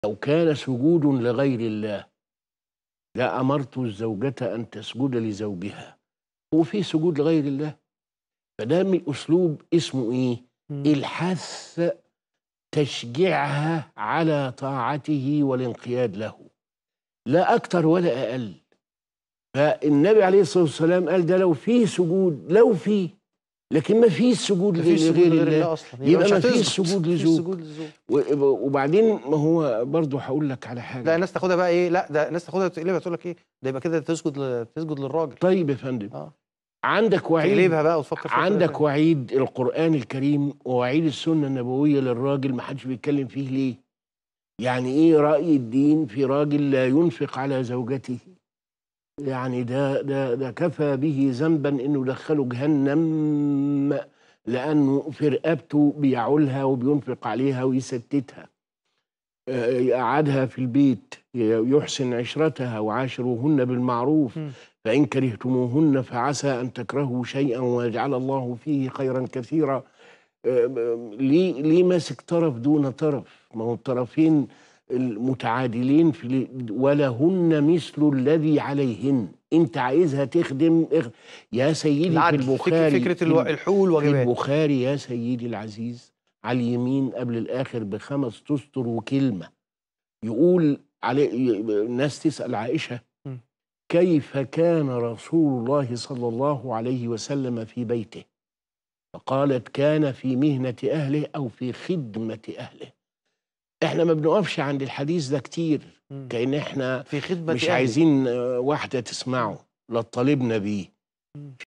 لو كان سجود لغير الله لأمرت الزوجة أن تسجد لزوجها هو في سجود لغير الله فده من أسلوب اسمه إيه مم. الحث تشجيعها على طاعته والانقياد له لا أكتر ولا أقل فالنبي عليه الصلاة والسلام قال ده لو فيه سجود لو فيه لكن ما فيه سجود مفيش سجود لغير لغير الله الله اصلا يبقى مش ما فيش هتسجد. سجود مفيش لزوج. سجود للزوج و- وبعدين ما هو برضه هقول لك على حاجة لا الناس تاخدها بقى ايه لا ده الناس تاخدها تقلبها تقول لك ايه ده يبقى كده تسجد ل... تسجد للراجل طيب يا فندم اه عندك وعيد تقلبها بقى وتفكر فيها عندك بطريقة وعيد القرآن الكريم ووعيد السنة النبوية للراجل ما حدش بيتكلم فيه ليه يعني ايه رأي الدين في راجل لا ينفق على زوجته يعني ده ده ده كفى به ذنبا انه دخله جهنم لانه في رقبته بيعولها وبينفق عليها ويستتها آه، يقعدها في البيت يحسن عشرتها وعاشروهن بالمعروف مم. فإن كرهتموهن فعسى أن تكرهوا شيئا ويجعل الله فيه خيرا كثيرا آه، آه، ليه ليه ماسك طرف دون طرف ما هو الطرفين المتعادلين في ال- ولهن مثل الذي عليهن انت عايزها تخدم اخ- يا سيدي في العدل فك- البخاري فكره في الو... ال- الحقوق في والواجبات البخاري يا سيدي العزيز على اليمين قبل الآخر بخمس تستر وكلمة يقول علي ي- الناس تسأل عائشة م. كيف كان رسول الله صلى الله عليه وسلم في بيته فقالت كان في مهنة أهله أو في خدمة أهله احنا ما بنقفش عند الحديث ده كتير مم. كأن احنا في خدمه مش أهله. عايزين آه، واحدة تسمعه لا طالبنا بيه مم.